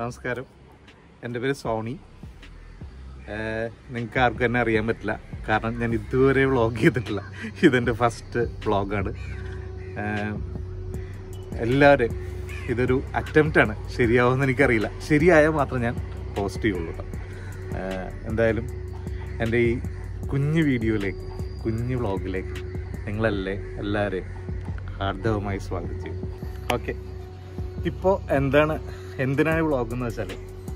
നമസ്കാരം എൻ്റെ പേര് സോണി നിങ്ങൾക്ക് ആർക്കും എന്നെ അറിയാൻ പറ്റില്ല കാരണം ഞാൻ ഇതുവരെ വ്ളോഗ് ചെയ്തിട്ടില്ല ഇതെൻ്റെ ഫസ്റ്റ് വ്ളോഗാണ് എല്ലാവരും ഇതൊരു അറ്റംപ്റ്റാണ് ശരിയാവുമെന്ന് എനിക്കറിയില്ല ശരിയായാൽ മാത്രം ഞാൻ പോസ്റ്റ് ചെയ്യുള്ളൂ കേട്ടോ ഏഹ് എന്തായാലും എൻ്റെ ഈ കുഞ്ഞു വീഡിയോയിലേക്ക് കുഞ്ഞു വ്ളോഗിലേക്ക് നിങ്ങളല്ലേ എല്ലാവരെയും ഹാർദവമായി സ്വാഗതം ചെയ്യും ഓക്കെ ഇപ്പോൾ എന്താണ് എന്തിനാണ് വ്ളോഗ് എന്ന് വെച്ചാൽ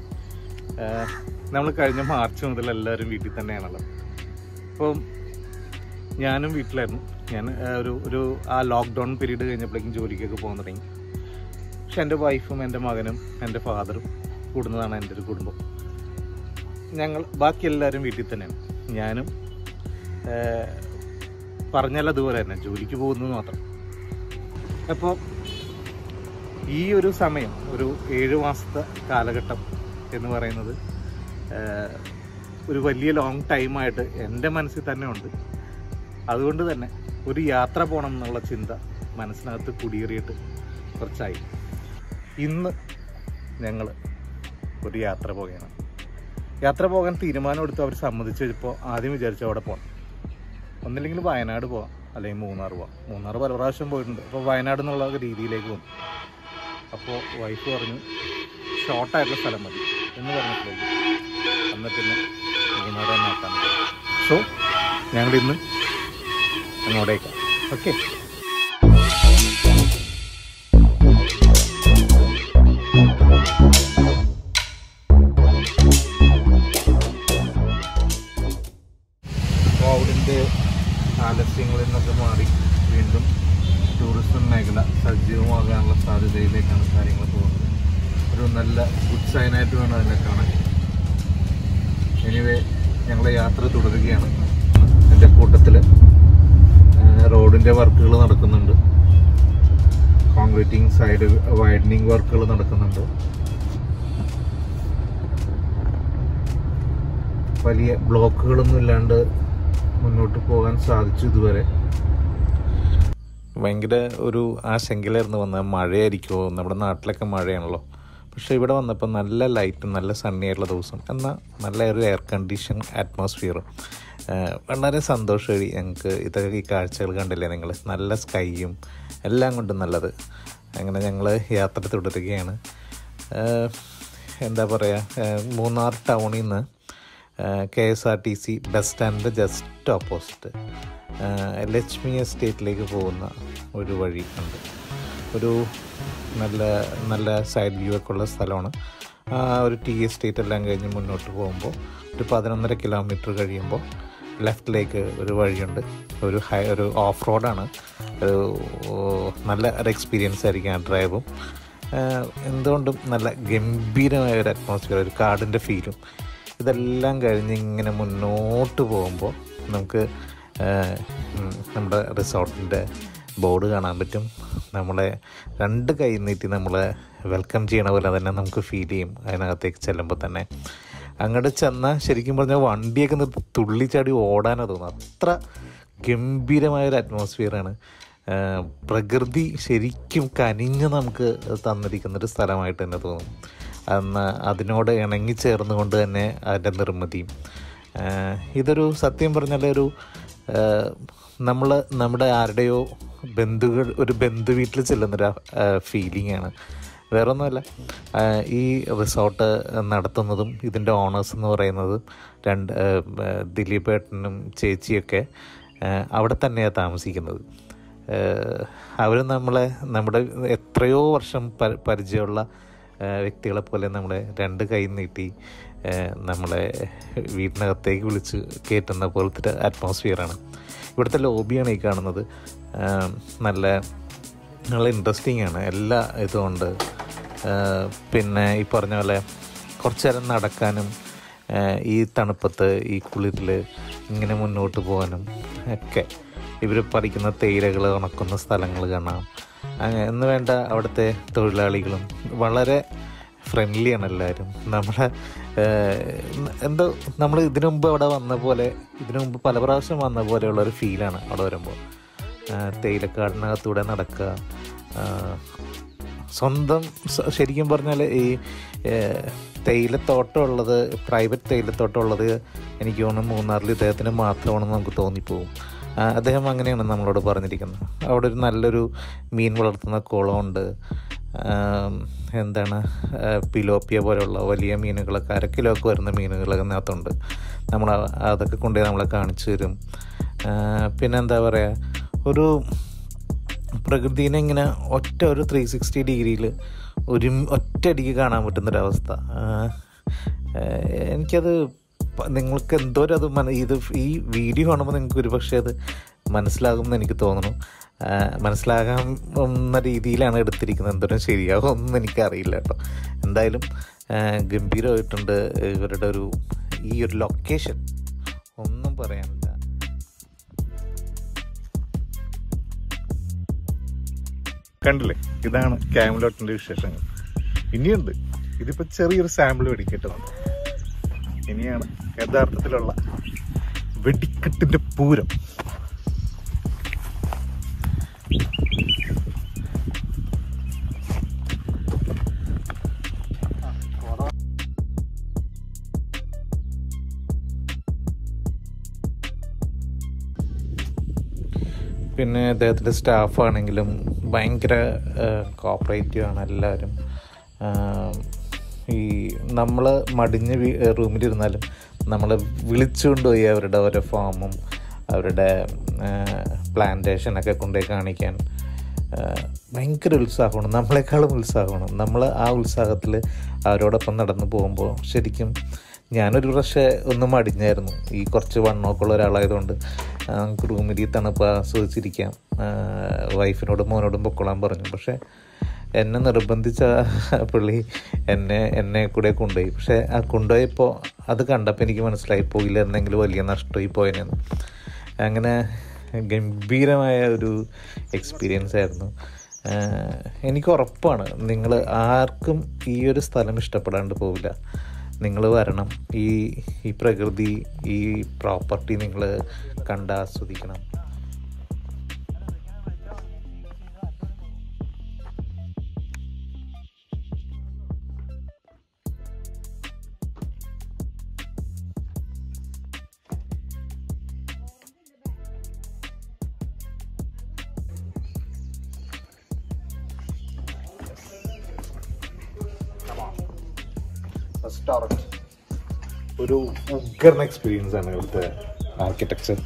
നമ്മൾ കഴിഞ്ഞ മാർച്ച് മുതൽ എല്ലാവരും വീട്ടിൽ തന്നെയാണുള്ളത് അപ്പം ഞാനും വീട്ടിലായിരുന്നു ഞാൻ ആ, ഒരു ഒരു ആ ലോക്ക്ഡൗൺ പീരീഡ് കഴിഞ്ഞപ്പോഴേക്കും ജോലിക്കൊക്കെ പോകാൻ തുടങ്ങി പക്ഷെ എൻ്റെ വൈഫും എൻ്റെ മകനും എൻ്റെ ഫാദറും കൂടുന്നതാണ് എൻ്റെ ഒരു കുടുംബം ഞങ്ങൾ ബാക്കി എല്ലാവരും വീട്ടിൽ തന്നെയാണ് ഞാനും ആ, പറഞ്ഞാൽ അതുപോലെ തന്നെ ജോലിക്ക് പോകുന്നത് മാത്രം അപ്പോൾ ഈ ഒരു സമയം ഒരു ഏഴ് മാസത്തെ കാലഘട്ടം എന്ന് പറയുന്നത് ആഹ്, ഒരു വലിയ ലോങ് ടൈമായിട്ട് എൻ്റെ മനസ്സിൽ തന്നെ ഉണ്ട് അതുകൊണ്ട് തന്നെ ഒരു യാത്ര പോകണം എന്നുള്ള ചിന്ത മനസ്സിനകത്ത് കുടിയേറിയിട്ട് കുറച്ചായി ഇന്ന് ഞങ്ങൾ ഒരു യാത്ര പോകുകയാണ് യാത്ര പോകാൻ തീരുമാനമെടുത്ത് അവർ സമ്മതിച്ച് കഴിഞ്ഞപ്പോൾ ആദ്യം വിചാരിച്ചു അവിടെ പോകണം ഒന്നില്ലെങ്കിൽ വയനാട് പോവാം അല്ലെങ്കിൽ മൂന്നാർ പോവാം മൂന്നാർ പല പ്രാവശ്യം പോയിട്ടുണ്ട് അപ്പോൾ വയനാട് എന്നുള്ള രീതിയിലേക്ക് പോകും അപ്പോൾ വൈഫ് പറഞ്ഞു ഷോർട്ടായിട്ടുള്ള സ്ഥലം മതി എന്ന് പറഞ്ഞപ്പോഴേക്കും അന്ന് പിന്നെ മൂന്നാർ തന്നെ ആക്കാൻ സോ ഞങ്ങൾ ഇന്ന് അങ്ങോട്ടേക്കാണ് ഓക്കെ കോവിഡിൻ്റെ ആലസ്യങ്ങളിൽ നിന്നൊക്കെ മാറി വീണ്ടും ടൂറിസം മേഖല സജീവമാകാനുള്ള സാധ്യതയിലേക്കാണ് കാര്യങ്ങൾ പോകുന്നത് ഒരു നല്ല ഗുഡ് സൈനായിട്ട് വേണം അതിനെ കാണാൻ എനിവേ ഞങ്ങൾ യാത്ര തുടരുകയാണ് എൻ്റെ കൂട്ടത്തിൽ റോഡിൻ്റെ വർക്കുകൾ നടക്കുന്നുണ്ട് കോൺക്രീറ്റിംഗ് സൈഡ് വൈഡനിങ് വർക്കുകൾ നടക്കുന്നുണ്ട് വലിയ ബ്ലോക്കുകളൊന്നും ഇല്ലാണ്ട് മുന്നോട്ട് പോകാൻ സാധിച്ചു ഇതുവരെ ഭയങ്കര ഒരു ആശങ്കയിലായിരുന്നു വന്നത് മഴയായിരിക്കുമോ നമ്മുടെ നാട്ടിലൊക്കെ മഴയാണല്ലോ പക്ഷേ ഇവിടെ വന്നപ്പോൾ നല്ല ലൈറ്റും നല്ല സണ്ണി ആയിട്ടുള്ള ദിവസം എന്നാൽ നല്ല ഒരു എയർ കണ്ടീഷൻ അറ്റ്മോസ്ഫിയറും വളരെ സന്തോഷമായി ഞങ്ങൾക്ക് ഇതൊക്കെ ഈ കാഴ്ചകൾ കണ്ടില്ലേ നിങ്ങൾ നല്ല സ്കൈയും എല്ലാം കൊണ്ടും നല്ലത് അങ്ങനെ ഞങ്ങൾ യാത്ര തുടരുകയാണ് ഏഹ് എന്താ പറയുക മൂന്നാർ ടൗണിൽ നിന്ന് K S R T C bus സ്റ്റാൻഡിൻ്റെ ജസ്റ്റ് ഓപ്പോസിറ്റ് ലക്ഷ്മി എസ്റ്റേറ്റിലേക്ക് പോകുന്ന ഒരു വഴി ഉണ്ട് ഒരു നല്ല നല്ല സൈഡ് വ്യൂ ഒക്കെ ഉള്ള സ്ഥലമാണ് ആ ഒരു ടീ എസ്റ്റേറ്റ് എല്ലാം കഴിഞ്ഞ് മുന്നോട്ട് പോകുമ്പോൾ ഒരു പതിനൊന്നര കിലോമീറ്റർ കഴിയുമ്പോൾ ലെഫ്റ്റിലേക്ക് ഒരു വഴിയുണ്ട് ഒരു ഹൈ ഒരു ഓഫ് റോഡാണ് ഒരു നല്ല ഒരു എക്സ്പീരിയൻസ് ആയിരിക്കും ആ ഡ്രൈവും ആഹ് എന്തുകൊണ്ടും നല്ല ഗംഭീരമായ ഒരു അറ്റ്മോസ്ഫിയർ ഒരു കാടിൻ്റെ ഫീലും ഇതെല്ലാം കഴിഞ്ഞ് ഇങ്ങനെ മുന്നോട്ട് പോകുമ്പോൾ നമുക്ക് ആഹ് ഉം നമ്മുടെ റിസോർട്ടിൻ്റെ ബോർഡ് കാണാൻ പറ്റും നമ്മളെ രണ്ട് കൈ നീട്ടി നമ്മളെ വെൽക്കം ചെയ്യണ പോലെ തന്നെ നമുക്ക് ഫീൽ ചെയ്യും അതിനകത്തേക്ക് ചെല്ലുമ്പോൾ തന്നെ അങ്ങോട്ട് ചെന്നാൽ ശരിക്കും പറഞ്ഞാൽ വണ്ടിയൊക്കെ നിർത്തി തുള്ളിച്ചാടി ഓടാനാണ് തോന്നുന്നത് അത്ര ഗംഭീരമായ ഒരു അറ്റ്മോസ്ഫിയറാണ് ആഹ് പ്രകൃതി ശരിക്കും കനിഞ്ഞ് നമുക്ക് തന്നിരിക്കുന്ന ഒരു സ്ഥലമായിട്ട് തന്നെ തോന്നും അന്ന് അതിനോട് ഇണങ്ങി ചേർന്നുകൊണ്ട് തന്നെ അതിൻ്റെ നിർമ്മിതിയും ആഹ് ഇതൊരു സത്യം പറഞ്ഞാൽ ഒരു നമ്മൾ നമ്മുടെ ആരുടെയോ ബന്ധുകൾ ഒരു ബന്ധു വീട്ടിൽ ചെല്ലുന്നൊരു ഫീലിംഗ് ആണ് വേറെ ഒന്നുമല്ല ആഹ് ഈ റിസോർട്ട് നടത്തുന്നതും ഇതിൻ്റെ ഓണേഴ്സ് എന്ന് പറയുന്നത് രണ്ട് ആഹ് ദിലീപ് ഏട്ടനും ചേച്ചിയൊക്കെ ആഹ് അവിടെ തന്നെയാണ് താമസിക്കുന്നത് അവർ നമ്മളെ നമ്മുടെ എത്രയോ വർഷം പ- പരിചയമുള്ള ആഹ് വ്യക്തികളെ പോലെ നമ്മളെ രണ്ട് കൈ നീട്ടി ആഹ് നമ്മളെ വീടിനകത്തേക്ക് വിളിച്ച് കയറ്റുന്ന പോലത്തെ ഒരു അറ്റ്മോസ്ഫിയറാണ് ഇവിടുത്തെ ലോബിയാണ് ഈ കാണുന്നത് ആഹ് നല്ല നല്ല ഇൻട്രസ്റ്റിംഗ് ആണ് എല്ലാ ഇതുകൊണ്ട് ആഹ് പിന്നെ ഈ പറഞ്ഞ പോലെ കുറച്ച് നേരം നടക്കാനും ആഹ് ഈ തണുപ്പത്ത് ഈ കുളിരിൽ ഇങ്ങനെ മുന്നോട്ട് പോകാനും ഒക്കെ ഇവർ പറിക്കുന്ന തേയിലകൾ ഉണക്കുന്ന സ്ഥലങ്ങൾ കാണാം അങ്ങനെ എന്ന് വേണ്ട അവിടുത്തെ തൊഴിലാളികളും വളരെ ഫ്രണ്ട്ലിയാണ് എല്ലാവരും നമ്മളെ ഏഹ്, എന്തോ നമ്മൾ ഇതിനു മുമ്പ് അവിടെ വന്ന പോലെ ഇതിനു മുമ്പ് പല പ്രാവശ്യം വന്ന പോലെയുള്ള ഒരു ഫീലാണ് അവിടെ വരുമ്പോൾ തേയിലക്കാടിനകത്തൂടെ നടക്കുക സ്വന്തം സ- ശരിക്കും പറഞ്ഞാൽ ഈ ഏഹ്, തേയിലത്തോട്ടം ഉള്ളത് പ്രൈവറ്റ് തേയിലത്തോട്ടം ഉള്ളത് എനിക്ക് തോന്നുന്നു മൂന്നാറിൽ ഇദ്ദേഹത്തിന് മാത്രമാണെന്ന് നമുക്ക് തോന്നിപ്പോവും ആ, അദ്ദേഹം അങ്ങനെയാണ് നമ്മളോട് പറഞ്ഞിരിക്കുന്നത് അവിടെ ഒരു നല്ലൊരു മീൻ വളർത്തുന്ന കുളമുണ്ട് ആം, എന്താണ് ആ, പിലോപ്പിയ പോലുള്ള വലിയ മീനുകളൊക്കെ അര കിലോ ഒക്കെ വരുന്ന മീനുകളൊക്കെ അതിനകത്തുണ്ട് നമ്മൾ അ- അതൊക്കെ കൊണ്ടുപോയി നമ്മളെ കാണിച്ചു തരും ആ, പിന്നെ എന്താ പറയുക ഒരു പ്രകൃതിനെ ഇങ്ങനെ ഒറ്റ ഒരു ത്രീ സിക്സ്റ്റി ഡിഗ്രിയിൽ ഒരു ഒറ്റയടിക്ക് കാണാൻ പറ്റുന്നൊരവസ്ഥ ആ, ഏഹ് എനിക്കത് പ- നിങ്ങൾക്ക് എന്തോരം അത് മന ഇത് ഈ വീഡിയോ കാണുമ്പോൾ നിങ്ങൾക്ക് ഒരു പക്ഷേ അത് മനസ്സിലാകുമെന്ന് എനിക്ക് തോന്നുന്നു ആ, മനസ്സിലാകാവുന്ന രീതിയിലാണ് എടുത്തിരിക്കുന്നത് എന്തോരം ശരിയാകുമെന്ന് എനിക്കറിയില്ല കേട്ടോ എന്തായാലും ആ, ഗംഭീരമായിട്ടുണ്ട് ഇവരുടെ ഒരു ഈ ഒരു ലൊക്കേഷൻ ഒന്നും പറയാനില്ല കണ്ടില്ലേ ഇതാണ് ക്യാമലോട്ടിന്റെ വിശേഷങ്ങൾ ഇനിയുണ്ട് ഇതിപ്പോ ചെറിയൊരു സാമ്പിൾ വെടിക്കേണ്ടതുണ്ട് ഇനിയാണ് യഥാർത്ഥത്തിലുള്ള വെടിക്കെട്ടിന്റെ പൂരം പിന്നെ അദ്ദേഹത്തിൻ്റെ സ്റ്റാഫാണെങ്കിലും ഭയങ്കര കോപ്പറേറ്റീവ് ആണ് എല്ലാവരും ആ, ഈ നമ്മൾ മടിഞ്ഞ് വീ- റൂമിലിരുന്നാലും നമ്മൾ വിളിച്ചുകൊണ്ടുപോയി അവരുടെ ഓരോ ഫാമും അവരുടെ പ്ലാന്റേഷനൊക്കെ കൊണ്ടുപോയി കാണിക്കാൻ ആ, ഭയങ്കര ഉത്സാഹമാണ് നമ്മളെക്കാളും ഉത്സാഹമാണ് നമ്മൾ ആ ഉത്സാഹത്തിൽ അവരോടൊപ്പം നടന്നു പോകുമ്പോൾ ശരിക്കും ഞാനൊരു പക്ഷേ ഒന്ന് മടിഞ്ഞായിരുന്നു ഈ കുറച്ച് വണ്ണമൊക്കെ ഉള്ള ഒരാളായതുകൊണ്ട് ആ, നമുക്ക് റൂമിൽ ഈ തണുപ്പ് ആസ്വദിച്ചിരിക്കാം ആ, വൈഫിനോടും മോനോടും പൊക്കോളാൻ പറഞ്ഞു പക്ഷേ എന്നെ നിർബന്ധിച്ച പുള്ളി എന്നെ എന്നെ കൂടെ കൊണ്ടുപോയി പക്ഷേ ആ കൊണ്ടുപോയപ്പോൾ അത് കണ്ടപ്പോൾ എനിക്ക് മനസ്സിലായി പോയില്ല എന്നെങ്കിലും വലിയ നഷ്ടമായി പോയനെന്ന് അങ്ങനെ ഗംഭീരമായ ഒരു എക്സ്പീരിയൻസ് ആയിരുന്നു ആഹ് എനിക്ക് ഉറപ്പാണ് നിങ്ങൾ ആർക്കും ഈ ഒരു സ്ഥലം ഇഷ്ടപ്പെടാണ്ട് പോവില്ല നിങ്ങൾ വരണം ഈ ഈ പ്രകൃതി ഈ പ്രോപ്പർട്ടി നിങ്ങൾ കണ്ട് ആസ്വദിക്കണം റെസ്റ്റോറൻറ്റ് ഒരു ഉഗ്രൻ എക്സ്പീരിയൻസ് ആണ് ഇവിടുത്തെ architecture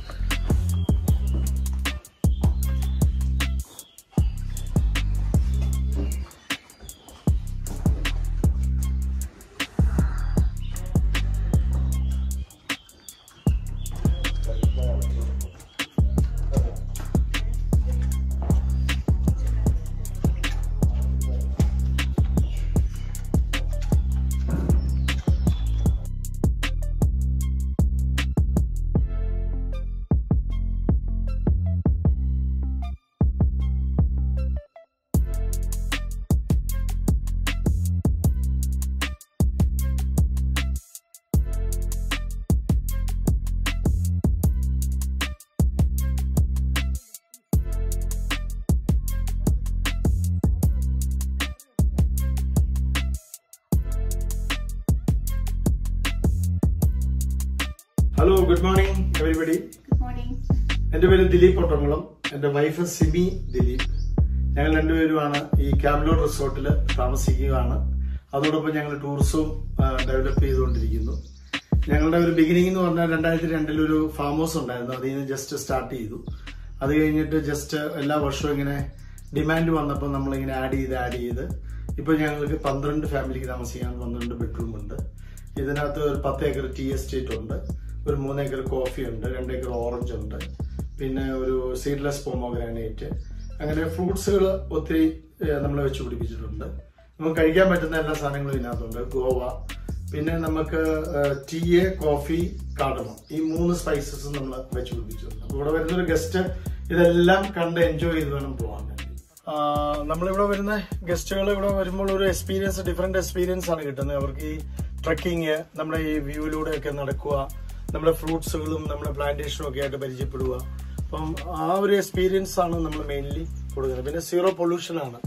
hello good morning everybody Good morning. എന്റെ പേര് ദിലീപ് ഒട്ടംകുളം എന്റെ വൈഫ് സിമി ദിലീപ് ഞങ്ങൾ രണ്ടുപേരുമാണ് ഈ ക്യാബ്ലോഡ് റിസോർട്ടിൽ താമസിക്കുകയാണ് അതോടൊപ്പം ഞങ്ങൾ ടൂറിസവും ഡെവലപ്പ് ചെയ്തുകൊണ്ടിരിക്കുന്നു ഞങ്ങളുടെ ഒരു ബിഗിനിങ് എന്ന് പറഞ്ഞാൽ രണ്ടായിരത്തി രണ്ടിൽ ഒരു ഫാം ഹൗസ് ഉണ്ടായിരുന്നു അതിൽ നിന്ന് ജസ്റ്റ് സ്റ്റാർട്ട് ചെയ്തു അത് കഴിഞ്ഞിട്ട് ജസ്റ്റ് എല്ലാ വർഷവും ഇങ്ങനെ ഡിമാൻഡ് വന്നപ്പോൾ നമ്മളിങ്ങനെ ആഡ് ചെയ്ത് ആഡ് ചെയ്ത് ഇപ്പൊ ഞങ്ങൾക്ക് പന്ത്രണ്ട് ഫാമിലിക്ക് താമസിക്കാൻ പന്ത്രണ്ട് ബെഡ്റൂം ഉണ്ട് ഇതിനകത്ത് ഒരു പത്ത് ഏക്കർ ടീ എസ്റ്റേറ്റ് ഉണ്ട് ഒരു മൂന്ന് ഏക്കർ കോഫി ഉണ്ട് രണ്ട് ഏക്കർ ഓറഞ്ച് ഉണ്ട് പിന്നെ ഒരു സീഡ്ലെസ് പോമോഗ്രാനൈറ്റ് അങ്ങനെ ഫ്രൂട്ട്സുകൾ ഒത്തിരി നമ്മൾ വെച്ച് പിടിപ്പിച്ചിട്ടുണ്ട് നമുക്ക് കഴിക്കാൻ പറ്റുന്ന എല്ലാ സാധനങ്ങളും ഇതിനകത്തുണ്ട് ഗോവ പിന്നെ നമുക്ക് ടീ കോഫി കാടമം ഈ മൂന്ന് സ്പൈസസ് നമ്മൾ വെച്ച് പിടിപ്പിച്ചിട്ടുണ്ട് അപ്പൊ ഇവിടെ വരുന്ന ഒരു ഗസ്റ്റ് ഇതെല്ലാം കണ്ട് എൻജോയ് ചെയ്ത് വേണം പോകാൻ വേണ്ടി നമ്മളിവിടെ വരുന്ന ഗസ്റ്റുകൾ ഇവിടെ വരുമ്പോൾ ഒരു എക്സ്പീരിയൻസ് ഡിഫറെന്റ് എക്സ്പീരിയൻസ് ആണ് കിട്ടുന്നത് അവർക്ക് ഈ ട്രക്കിങ് നമ്മുടെ ഈ വ്യൂവിലൂടെ ഒക്കെ നടക്കുക നമ്മുടെ ഫ്രൂട്ട്സുകളും നമ്മുടെ പ്ലാന്റേഷനും ഒക്കെ ആയിട്ട് പരിചയപ്പെടുക അപ്പം ആ ഒരു എക്സ്പീരിയൻസ് ആണ് നമ്മൾ മെയിൻലി കൊടുക്കുന്നത് പിന്നെ സീറോ പൊല്യൂഷൻ ആണ്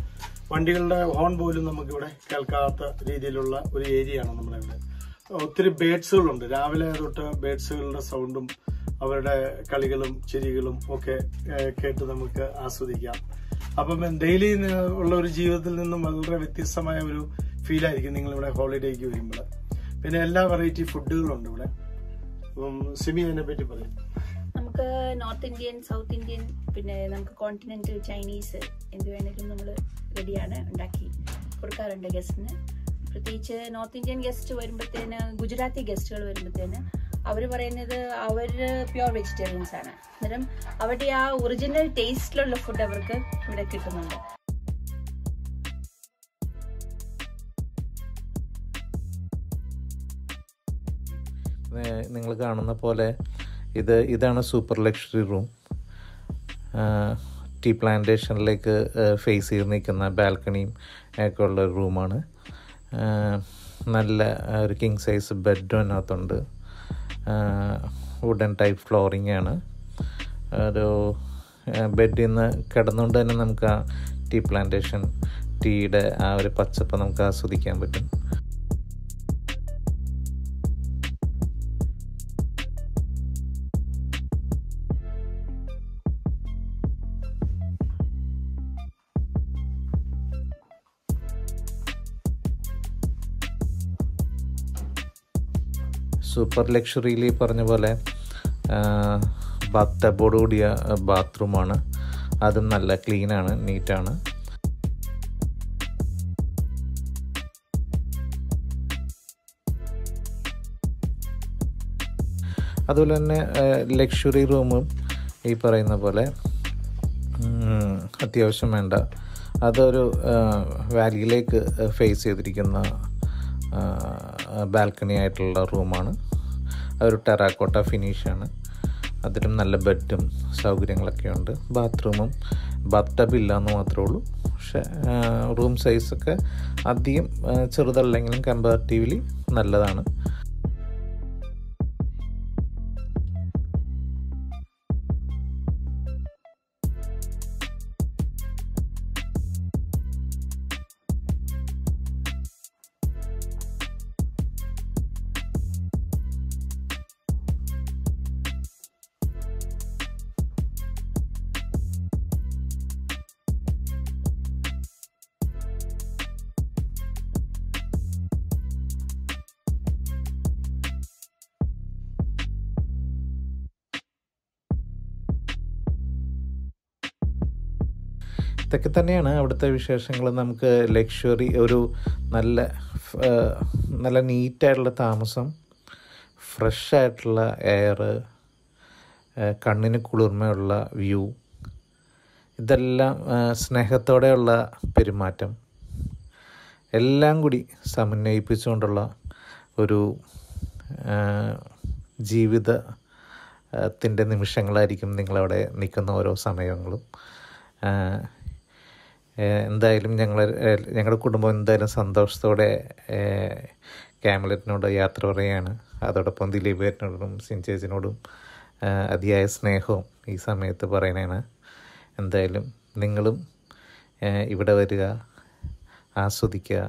വണ്ടികളുടെ ഹോൺ പോലും നമുക്കിവിടെ കേൾക്കാത്ത രീതിയിലുള്ള ഒരു ഏരിയയാണ് നമ്മളിവിടെ ഒത്തിരി ബേഡ്സുകളുണ്ട് രാവിലെ തൊട്ട് ബേഡ്സുകളുടെ സൗണ്ടും അവരുടെ കളികളും ചിരികളും ഒക്കെ ഏഹ്, കേട്ട് നമുക്ക് ആസ്വദിക്കാം അപ്പം ഡെയിലി ഉള്ള ഒരു ജീവിതത്തിൽ നിന്നും വളരെ വ്യത്യസ്തമായ ഒരു ഫീലായിരിക്കും നിങ്ങൾ ഇവിടെ ഹോളിഡേക്ക് വരുമ്പോൾ പിന്നെ എല്ലാ വെറൈറ്റി ഫുഡുകളുണ്ട് ഇവിടെ അപ്പം സിമി അതിനെ പറ്റി പറയും നമുക്ക് നോർത്ത് ഇന്ത്യൻ സൗത്ത് ഇന്ത്യൻ പിന്നെ നമുക്ക് കോണ്ടിനെന്റൽ ചൈനീസ് എന്ത് വേണമെങ്കിലും നമ്മൾ റെഡിയാണ് ഉണ്ടാക്കി കൊടുക്കാറുണ്ട് ഗസ്റ്റിന് പ്രത്യേകിച്ച് നോർത്ത് ഇന്ത്യൻ ഗസ്റ്റ് വരുമ്പോഴത്തേന് ഗുജറാത്തി ഗസ്റ്റുകൾ വരുമ്പോഴത്തേന് അവർ പറയുന്നത് അവർ പ്യുവർ വെജിറ്റേറിയൻസ് ആണ് അന്നേരം അവരുടെ ആ ഒറിജിനൽ ടേസ്റ്റിലുള്ള ഫുഡ് അവർക്ക് ഇവിടെ കിട്ടുന്നുണ്ട് നിങ്ങൾ കാണുന്ന പോലെ ഇത് ഇതാണ് സൂപ്പർ ലക്ഷറി റൂം ടീ പ്ലാന്റേഷനിലേക്ക് ഫേസ് ചെയ്ത് നിൽക്കുന്ന ബാൽക്കണിയും ഒക്കെ ഉള്ള ഒരു റൂമാണ് നല്ല ആ, ഒരു കിങ് സൈസ് ബെഡും അതിനകത്തുണ്ട് വുഡൻ ടൈപ്പ് ഫ്ലോറിംഗ് ആണ് ഒരു ബെഡിൽ നിന്ന് കിടന്നുകൊണ്ട് തന്നെ നമുക്ക് ആ ടീ പ്ലാന്റേഷൻ ടീയുടെ ആ ഒരു പച്ചപ്പ് നമുക്ക് ആസ്വദിക്കാൻ പറ്റും സൂപ്പർ ലക്ഷറിയിൽ പറഞ്ഞ പോലെ ബാത്ത് ടബോട് കൂടിയ ബാത്റൂമാണ് അതും നല്ല ക്ലീനാണ് നീറ്റാണ് അതുപോലെ തന്നെ ലക്ഷറി റൂമും ഈ പറയുന്ന പോലെ ഉം, അത്യാവശ്യം വേണ്ട അതൊരു വാലിയിലേക്ക് ഫേസ് ചെയ്തിരിക്കുന്ന ബാൽക്കണി ആയിട്ടുള്ള റൂമാണ് അതൊരു ടെറാക്കോട്ട ഫിനിഷാണ് അതിലും നല്ല ബെഡും സൗകര്യങ്ങളൊക്കെ ഉണ്ട് ബാത്റൂമും ബാത്ത് ടബ് ഇല്ല എന്ന് മാത്രമേ ഉള്ളൂ പക്ഷേ റൂം സൈസൊക്കെ അധികം ആ, ചെറുതല്ലെങ്കിലും കമ്പാരിറ്റീവ്ലി നല്ലതാണ് ഇതൊക്കെ തന്നെയാണ് അവിടുത്തെ വിശേഷങ്ങൾ നമുക്ക് ലക്ഷറി ഒരു നല്ല ഫ്- ആ, നല്ല നീറ്റായിട്ടുള്ള താമസം ഫ്രഷ് ആയിട്ടുള്ള എയർ കണ്ണിന് കുളിർമയുള്ള വ്യൂ ഇതെല്ലാം ആ, സ്നേഹത്തോടെയുള്ള പെരുമാറ്റം എല്ലാം കൂടി സമന്വയിപ്പിച്ചുകൊണ്ടുള്ള ഒരു ആ, ജീവിത ത്തിൻ്റെ നിമിഷങ്ങളായിരിക്കും നിങ്ങളവിടെ നിൽക്കുന്ന ഓരോ സമയങ്ങളും ആ, ഏഹ് എന്തായാലും ഞങ്ങൾ ഞങ്ങളുടെ കുടുംബം എന്തായാലും സന്തോഷത്തോടെ ഏഹ് ക്യാമലറ്റിനോട് യാത്ര പറയുകയാണ് അതോടൊപ്പം ദിലീപേട്ടനോടും സിൻചേച്ചിനോടും ഏഹ് അതിയായ സ്നേഹവും ഈ സമയത്ത് പറയണതാണ് എന്തായാലും നിങ്ങളും ഏഹ് ഇവിടെ വരിക ആസ്വദിക്കുക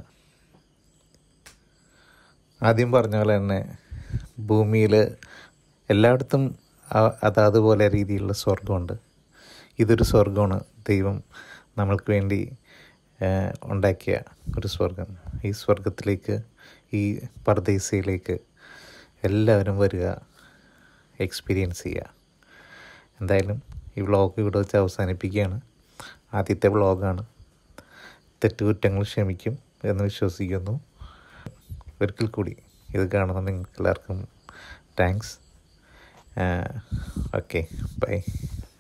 ആദ്യം പറഞ്ഞ പോലെ തന്നെ ഭൂമിയിൽ എല്ലായിടത്തും അ- അതാതുപോലെ രീതിയിലുള്ള സ്വർഗമുണ്ട് ഇതൊരു സ്വർഗമാണ് ദൈവം നമ്മൾക്ക് വേണ്ടി ആ, ഉണ്ടാക്കിയ ഒരു സ്വർഗം ഈ സ്വർഗത്തിലേക്ക് ഈ പർദേശയിലേക്ക് എല്ലാവരും വരിക എക്സ്പീരിയൻസ് ചെയ്യുക എന്തായാലും ഈ വ്ളോഗ് ഇവിടെ വെച്ച് അവസാനിപ്പിക്കുകയാണ് ആദ്യത്തെ വ്ളോഗാണ് തെറ്റുകുറ്റങ്ങൾ ക്ഷമിക്കും എന്ന് വിശ്വസിക്കുന്നു ഒരിക്കൽ കൂടി ഇത് കാണുന്ന നിങ്ങൾക്ക് എല്ലാവർക്കും താങ്ക്സ് ഓക്കെ ബൈ